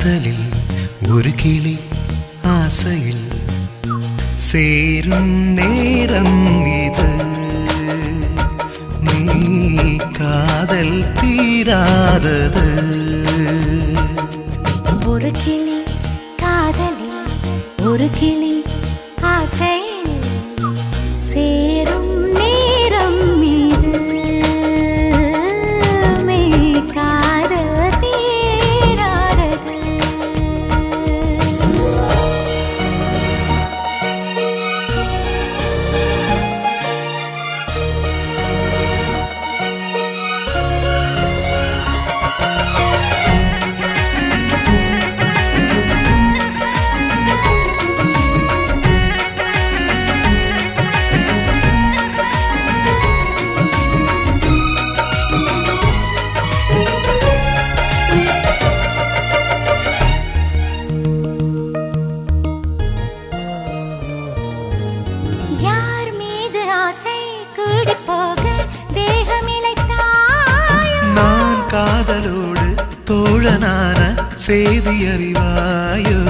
காதலில் ஒரு கிளி ஆசையில் சேரும் நேரம் இது நீ காதல் தீராதது ஒரு கிளி காதலில் ஒரு கிளி ஆசையில் சேரும் நேரம் இது மெய் காதல் தீராதது யார் மீது ஆசை கூடி போக தேகம் இழைத்தாயோ நான் காதலோடு தோழனான செய்தி அறிவாயோ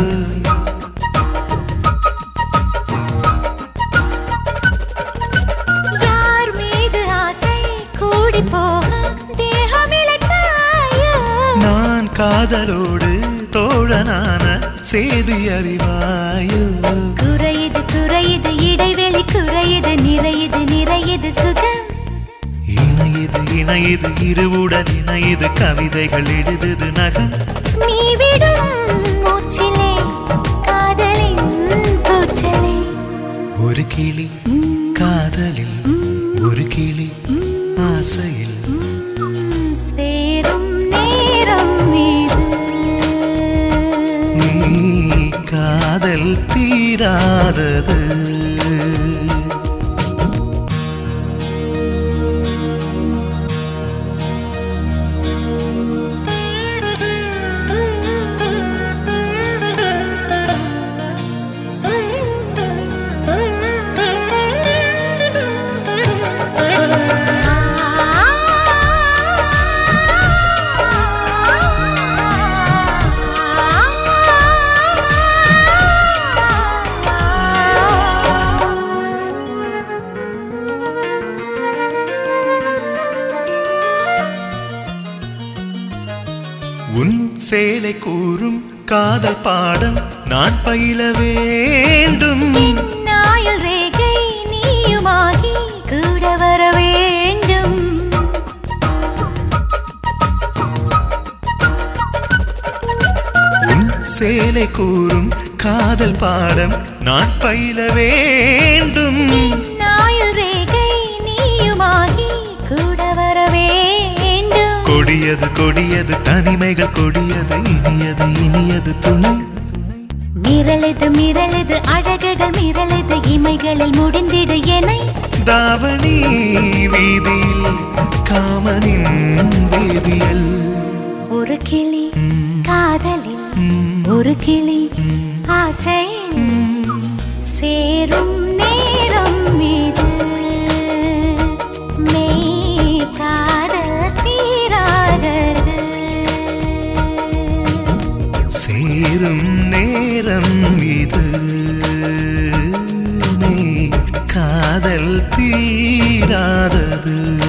யார் மீது ஆசை கூடி போக தேகம் இழைத்தாயோ நான் காதலோடு தோழனான செய்தி அறிவாயோ குறையுது குறையுது இடைவெளி குறையுது நிறையுது நிறையுது சுகம் இணையுது இணையுது இருவுடன் இணையுது கவிதைகள் எழுதுது நகம் நீ விடும் மூச்சிலே காதலின் கூச்சலே ஒரு கிளி காதலில் ஒரு கிளி ஆசையில் உம், சேரும் நேரம் இது நீ காதல் தீராதது உன் சேலை கூறும் காதல் பாடம் நான் பயில வேண்டும் நாயுள் ரேகை நீயுமாகி கூட வர வேண்டும் உன் சேலை கூறும் காதல் பாடம் நான் பயில வேண்டும் நாயுள் ரேகை நீயுமாகி கூட வர வேண்டும் கொடியது கொடியது தனிமைகள் கொடியது இனியது இனியது துணை மிரளுது மிரளுது அழகுகள் மிரளுது இமைகளில் முடிந்திடு எனை தாவணி வீதியில் காமனின் வேதியல் ஒரு கிளி காதலில் ஒரு கிளி ஆசையில் சேரும் நேரம் இது மெய் காதல் தீராதது சேரும் நேரம் இது நீ காதல் தீராதது